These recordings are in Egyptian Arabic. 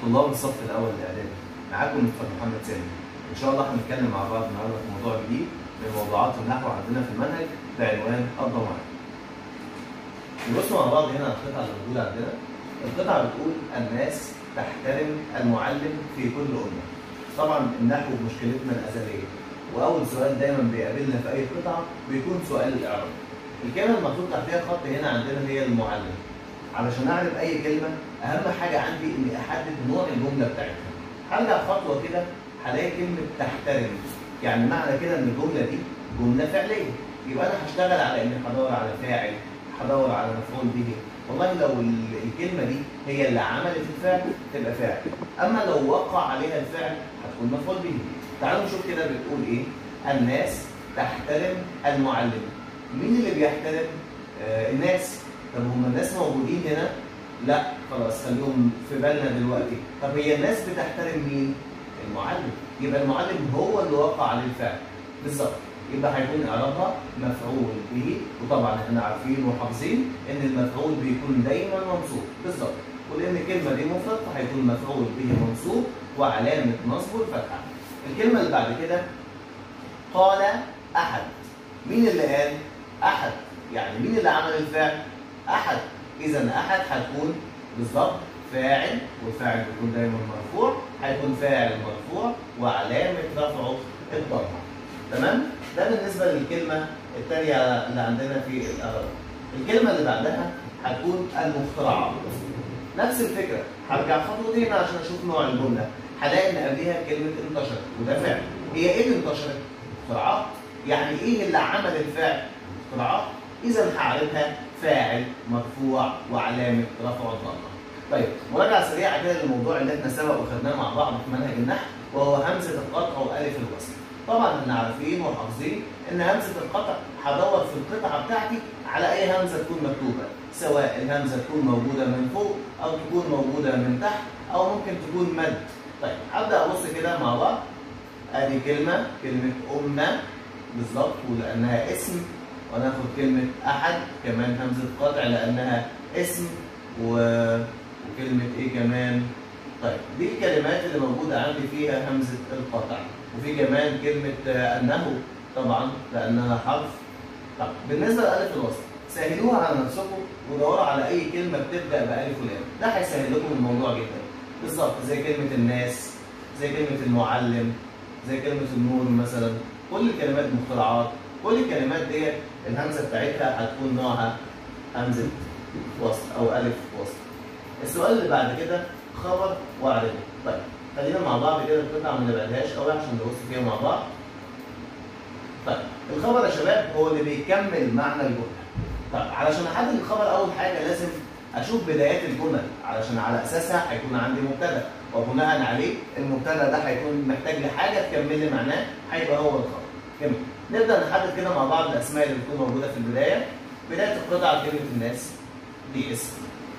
طلاب الصف الاول الاعدادي معاكم مستر محمد سامي ان شاء الله هنتكلم مع بعض النهارده في موضوع جديد من موضوعات النحو عندنا في المنهج بعنوان الضمائر نبص مع بعض هنا على القطعه اللي موجوده عندنا القطعه بتقول الناس تحترم المعلم في كل امه طبعا النحو مشكلتنا الازليه واول سؤال دايما بيقابلنا في اي قطعه بيكون سؤال الاعراب الكلمه المفروض تحتها خط هنا عندنا هي المعلم علشان اعرف اي كلمه اهم حاجه عندي اني احدد نوع الجمله بتاعتها هرجع خطوه كده هلاقي كلمه تحترم يعني معنى كده ان الجمله دي جمله فعليه يبقى انا هشتغل على اني هدور على فاعل هدور على مفعول به والله لو ال- الكلمه دي هي اللي عملت الفعل تبقى فاعل اما لو وقع عليها الفعل هتكون مفعول به تعالوا نشوف كده بتقول ايه الناس تحترم المعلم مين اللي بيحترم آه الناس طب هم الناس موجودين هنا لا خلاص خليهم في بالنا دلوقتي طب هي الناس بتحترم مين المعلم يبقى المعلم هو اللي وقع عليه الفعل بالظبط يبقى هيكون اعرابها مفعول به وطبعا احنا عارفين وحافظين ان المفعول بيكون دايما منصوب بالظبط ولان الكلمه دي مفرد فهيكون مفعول به منصوب وعلامه نصبه الفتحه الكلمه اللي بعد كده قال احد مين اللي قال احد يعني مين اللي عمل الفعل احد اذا احد هتكون بالظبط فاعل والفاعل بيكون دايما مرفوع هيكون فاعل مرفوع وعلامه رفعه الضمه تمام ده بالنسبه للكلمه الثانيه اللي عندنا في الاغراض الكلمه اللي بعدها هتكون المخترعات نفس الفكره هرجع خطوتين عشان اشوف نوع الجمله هلاقي ان قبلها كلمه انتشرت وده فعل هي ايه اللي انتشرت؟ اختراعات يعني ايه اللي عمل الفعل؟ اختراعات اذا هعرفها فاعل مرفوع وعلامه رفع الضمه طيب مراجعه سريعه كده للموضوع اللي احنا سبق وخدناه مع بعض في منهج النحو وهو همزه القطع والف الوصل طبعا احنا عارفين وحافظين ان همزه القطع هدور في القطعه بتاعتي على اي همزه تكون مكتوبه سواء الهمزه تكون موجوده من فوق او تكون موجوده من تحت او ممكن تكون مد طيب هبدا ابص كده مع بعض ادي كلمه كلمه امه بالظبط ولانها اسم وناخد كلمه احد كمان همزه قطع لانها اسم و... وكلمه ايه كمان طيب دي الكلمات اللي موجوده عندي فيها همزه القطع وفي كمان كلمه آه، انه طبعا لانها حرف طب بالنسبه لالف الوصل سهلوها على نفسكم ودوروا على اي كلمه بتبدا بالف ولام ده هيسهل لكم الموضوع جدا بالظبط زي كلمه الناس زي كلمه المعلم زي كلمه النور مثلا كل الكلمات مخترعات كل الكلمات ديت الهمزه بتاعتها هتكون نوعها همزه وصل او الف وصل السؤال اللي بعد كده خبر واعربه طيب خلينا مع بعض كده القطعه ما نبعدهاش قوي عشان نبص فيها مع بعض طيب الخبر يا شباب هو اللي بيكمل معنى الجمله طيب علشان احدد الخبر اول حاجه لازم اشوف بدايات الجمل علشان على اساسها هيكون عندي مبتدا وبناء عليه المبتدا ده هيكون محتاج لحاجه تكمل لي معناه هيبقى هو الخبر جميل نبدا نحدد كده مع بعض الاسماء اللي بتكون موجوده في البدايه بدايه القطعه كلمه الناس دي اسم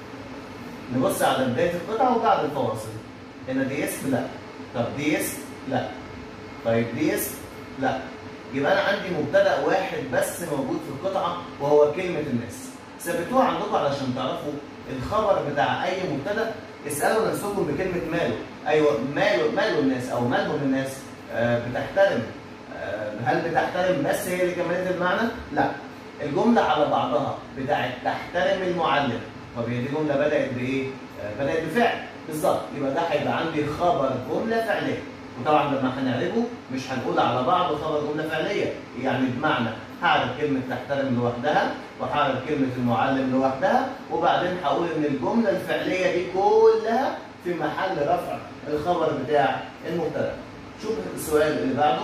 نبص على بدايه القطعه وبعد الفواصل هنا دي اسم لا طب دي اسم لا طيب دي اسم لا يبقى انا عندي مبتدا واحد بس موجود في القطعه وهو كلمه الناس ثبتوها عندكم علشان تعرفوا الخبر بتاع اي مبتدا اسالوا نفسكم بكلمه ماله ايوه ماله ماله الناس او مالهم الناس آه بتحترم آه هل بتحترم بس هي اللي كملت المعنى؟ لا الجمله على بعضها بتاعت تحترم المعلم طب هي دي جمله بدات بايه؟ آه بدات بفعل بالظبط يبقى ده هيبقى عندي خبر جمله فعليه وطبعا لما هنعرفه مش هنقول على بعض خبر جمله فعليه يعني بمعنى هعرف كلمه تحترم لوحدها وهعرف كلمه المعلم لوحدها وبعدين هقول ان الجمله الفعليه دي كلها في محل رفع الخبر بتاع المبتدا شوف السؤال اللي بعده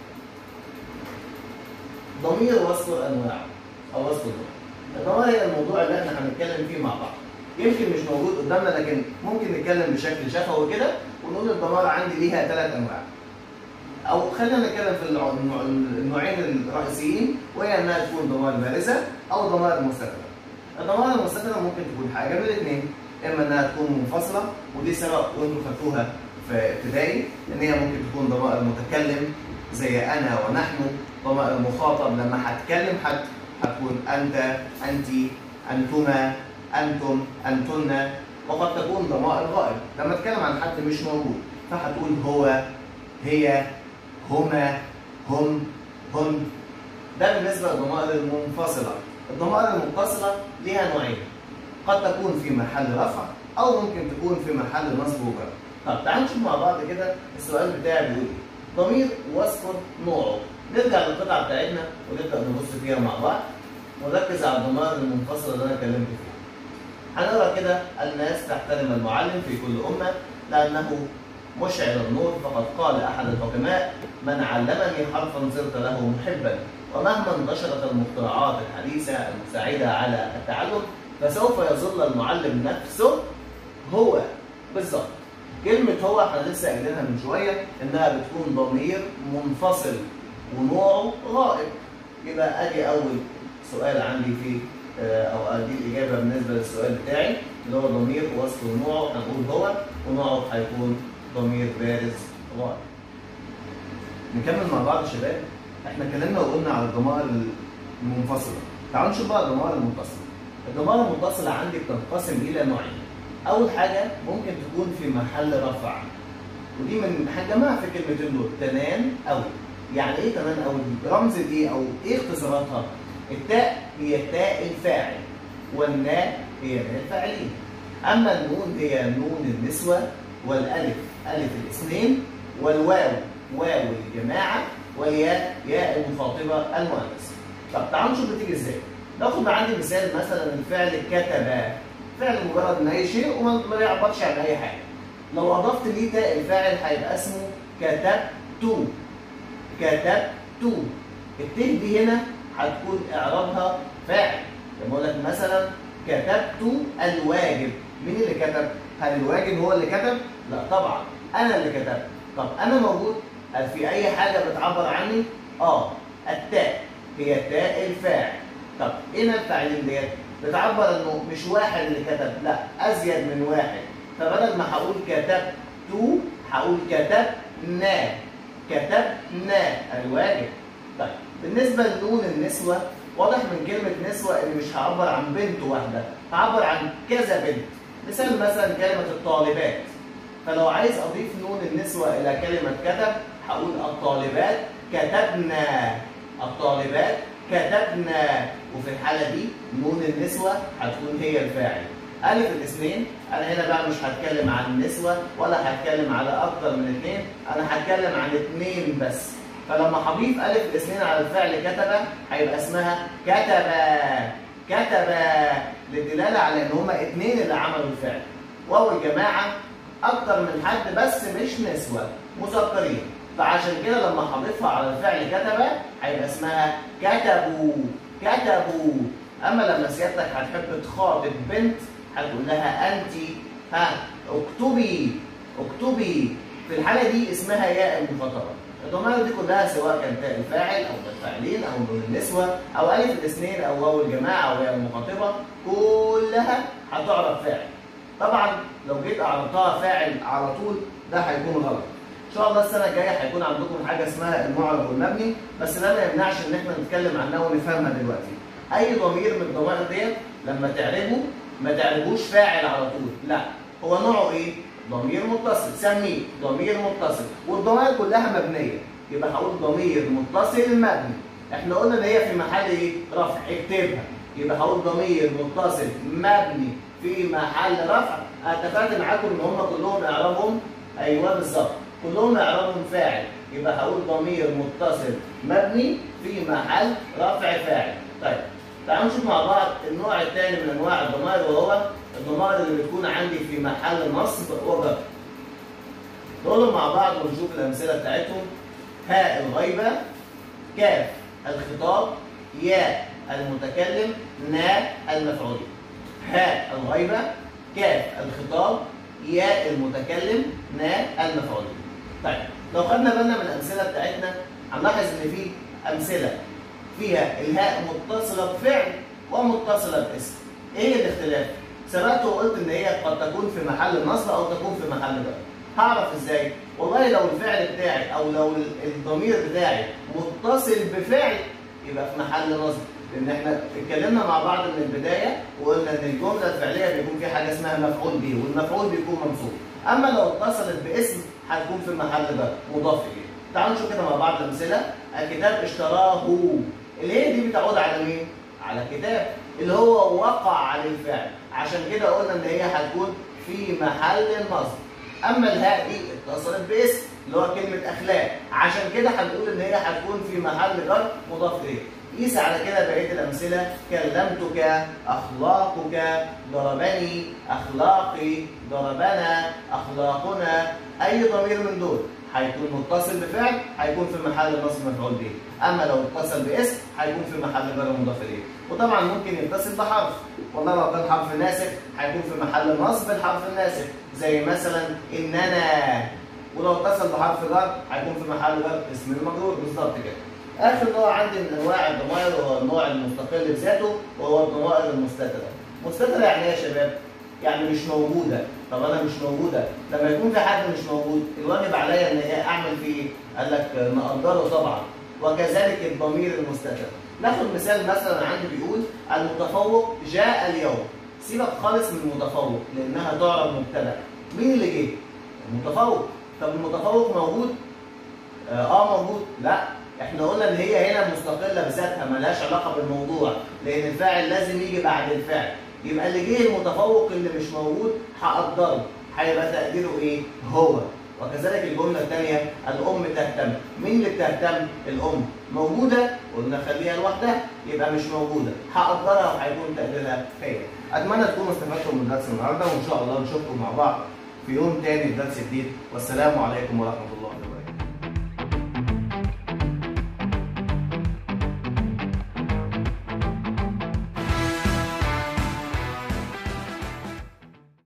ضمير وصف الانواع او وصف الضمير الضمائر هي الموضوع اللي احنا هنتكلم فيه مع بعض يمكن مش موجود قدامنا لكن ممكن نتكلم بشكل شفوي كده ونقول الضمائر عندي ليها ثلاث انواع او خلينا نتكلم في النوع- النوع- النوعين الرئيسيين وهي انها تكون ضمائر بارزه او ضمائر مستتره الضمائر المستتره ممكن تكون حاجه من الاثنين اما انها تكون منفصله ودي سبق وانتم خدتوها في ابتدائي ان هي ممكن تكون ضمائر متكلم زي انا ونحن ضمائر مخاطب لما هتكلم حد هتكون انت انت انتما انتم انتن وقد تكون ضمائر غائب لما تتكلم عن حد مش موجود فهتقول هو هي هما هم هن ده بالنسبه للضمائر المنفصله الضمائر المتصله ليها نوعين قد تكون في محل رفع او ممكن تكون في محل نصب وجر طب تعالوا نشوف مع بعض كده السؤال بتاعي بيقول ايه ضمير واذكر نوعه نرجع للقطعه بتاعتنا ونبدا نبص فيها مع بعض ونركز على الضمائر المنفصله اللي انا اتكلمت فيها هنقرا كده الناس تحترم المعلم في كل امه لانه مشعل النور فقد قال احد الحكماء من علمني حرفا صرت له محبا ومهما انتشرت المخترعات الحديثه المساعده على التعلم فسوف يظل المعلم نفسه هو بالظبط كلمة هو احنا لسه قايلينها من شوية انها بتكون ضمير منفصل ونوعه غائب يبقى ادي اول سؤال عندي في او ادي الاجابة بالنسبة للسؤال بتاعي اللي هو ضمير وصف ونوعه هنقول هو ونوعه هيكون ضمير بارز غائب. نكمل مع بعض يا شباب احنا اتكلمنا وقلنا على الضمائر المنفصلة تعالوا نشوف بقى الضمائر المتصلة الضمائر المتصلة عندي بتنقسم إلى نوعين أول حاجة ممكن تكون في محل رفع ودي من هنجمعها في الكلمتين دول تنان أو يعني إيه تنان أو دي؟ رمز إيه أو إيه اختصاراتها؟ التاء هي تاء الفاعل والناء هي ناء الفاعلين أما النون هي نون النسوة والألف ألف الاثنين والواو واو الجماعة والياء ياء المخاطبة المؤنث طب تعالوا نشوف بتيجي إزاي ناخد عندي مثال مثلا الفعل كتب فعل مجرد من اي شيء وما يعبرش عن اي حاجه لو اضفت ليه تاء الفاعل هيبقى اسمه كتبت كتبت الت دي هنا هتكون اعرابها فاعل لما اقول لك مثلا كتبت الواجب مين اللي كتب؟ هل الواجب هو اللي كتب؟ لا طبعا انا اللي كتبت طب انا موجود هل في اي حاجه بتعبر عني؟ اه التاء هي تاء الفاعل طب ايه الفاعلين ديت؟ بتعبر انه مش واحد اللي كتب لا ازيد من واحد فبدل ما هقول كتبت هقول كتبنا كتبنا الواجب طيب بالنسبه لنون النسوه واضح من كلمه نسوه ان مش هعبر عن بنت واحده هعبر عن كذا بنت مثال مثلا كلمه الطالبات فلو عايز اضيف نون النسوه الى كلمه كتب هقول الطالبات كتبنا الطالبات كتبنا وفي الحاله دي نون النسوه هتكون هي الفاعل الف الاثنين انا هنا بقى مش هتكلم عن النسوه ولا هتكلم على اكتر من اثنين انا هتكلم عن اثنين بس فلما هضيف الف الاثنين على الفعل كتب هيبقى اسمها كتب كتب للدلاله على ان هما اثنين اللي عملوا الفعل واو الجماعه اكتر من حد بس مش نسوه مذكرين فعشان كده لما هضيفها على الفعل كتب هيبقى اسمها كتبوا كتبوا اما لما سيادتك هتحب تخاطب بنت هتقول لها انت ها اكتبي اكتبي في الحاله دي اسمها ياء المخاطبه الضمائر دي كلها سواء كان تاء الفاعل او الفاعلين او نون النسوه او الف الاثنين او واو الجماعه او ياء المخاطبه كلها هتعرف فاعل طبعا لو جيت اعرضتها فاعل على طول ده هيكون غلط ان شاء الله السنه الجايه هيكون عندكم حاجه اسمها المعرب والمبني بس ده ما يمنعش ان احنا نتكلم عنها ونفهمها دلوقتي اي ضمير من الضمائر ديت لما تعربه ما تعربوش فاعل على طول لا هو نوعه ايه ضمير متصل سميه ضمير متصل والضمائر كلها مبنيه يبقى هقول ضمير متصل مبني احنا قلنا ان هي في محل ايه رفع اكتبها يبقى هقول ضمير متصل مبني في محل رفع اتفقت معاكم ان هم كلهم اعرابهم ايوه بالظبط كلهم اعرابهم فاعل يبقى هقول ضمير متصل مبني في محل رفع فاعل طيب تعالوا نشوف مع بعض النوع الثاني من انواع الضمائر وهو الضمائر اللي بتكون عندي في محل نصب وجر نقولهم مع بعض ونشوف الامثله بتاعتهم هاء الغيبه كاف الخطاب ياء المتكلم نا المفعول هاء الغيبه كاف الخطاب ياء المتكلم نا المفعول طيب لو خدنا بالنا من الامثله بتاعتنا هنلاحظ ان في امثله فيها الهاء متصله بفعل ومتصله باسم ايه الاختلاف سبقت وقلت ان هي قد تكون في محل نصب او تكون في محل جر هعرف ازاي والله لو الفعل بتاعي او لو الضمير بتاعي متصل بفعل يبقى في محل نصب لان احنا اتكلمنا مع بعض من البدايه وقلنا ان الجمله الفعليه بيكون في حاجه اسمها مفعول به والمفعول بيكون منصوب اما لو اتصلت باسم هتكون في محل جر مضاف اليه تعالوا نشوف كده مع بعض امثله الكتاب اشتراه اللي هي دي بتعود على مين على الكتاب اللي هو وقع على الفعل عشان كده قلنا ان هي هتكون في محل النصب اما الهاء دي اتصلت باسم اللي هو كلمه اخلاق عشان كده هنقول ان هي هتكون في محل جر مضاف اليه قيس على كده بقيه الامثله كلمتك اخلاقك ضربني اخلاقي ضربنا اخلاقنا اي ضمير من دول هيكون متصل بفعل هيكون في محل نصب مفعول به اما لو اتصل باسم هيكون في محل جر مضاف اليه وطبعا ممكن يتصل بحرف والله لو كان حرف ناسخ هيكون في محل نصب الحرف الناسخ زي مثلا اننا ولو اتصل بحرف جر هيكون في محل جر اسم المجرور بالظبط كده اخر نوع عندي من انواع الضمائر وهو النوع المستقل بذاته وهو الضمائر المستتره مستتره يعني ايه يا شباب يعني مش موجوده طب انا مش موجوده لما يكون في حد مش موجود الواجب عليا ان هي اعمل فيه ايه قال لك نقدره طبعا وكذلك الضمير المستتر ناخد مثال مثلا عندي بيقول المتفوق جاء اليوم سيبك خالص من المتفوق لانها تعرف مبتدا مين اللي جه المتفوق طب المتفوق موجود اه موجود لا احنا قلنا ان هي هنا مستقله بذاتها ملهاش علاقه بالموضوع لان الفاعل لازم يجي بعد الفعل يبقى اللي جه المتفوق اللي مش موجود هقدره هيبقى تقديره ايه هو وكذلك الجمله الثانيه الام تهتم مين اللي بتهتم الام موجوده قلنا خليها لوحدها يبقى مش موجوده هقدرها وهيكون تقديرها هي اتمنى تكونوا استفدتم من درس النهارده وان شاء الله نشوفكم مع بعض في يوم تاني في درس جديد والسلام عليكم ورحمه الله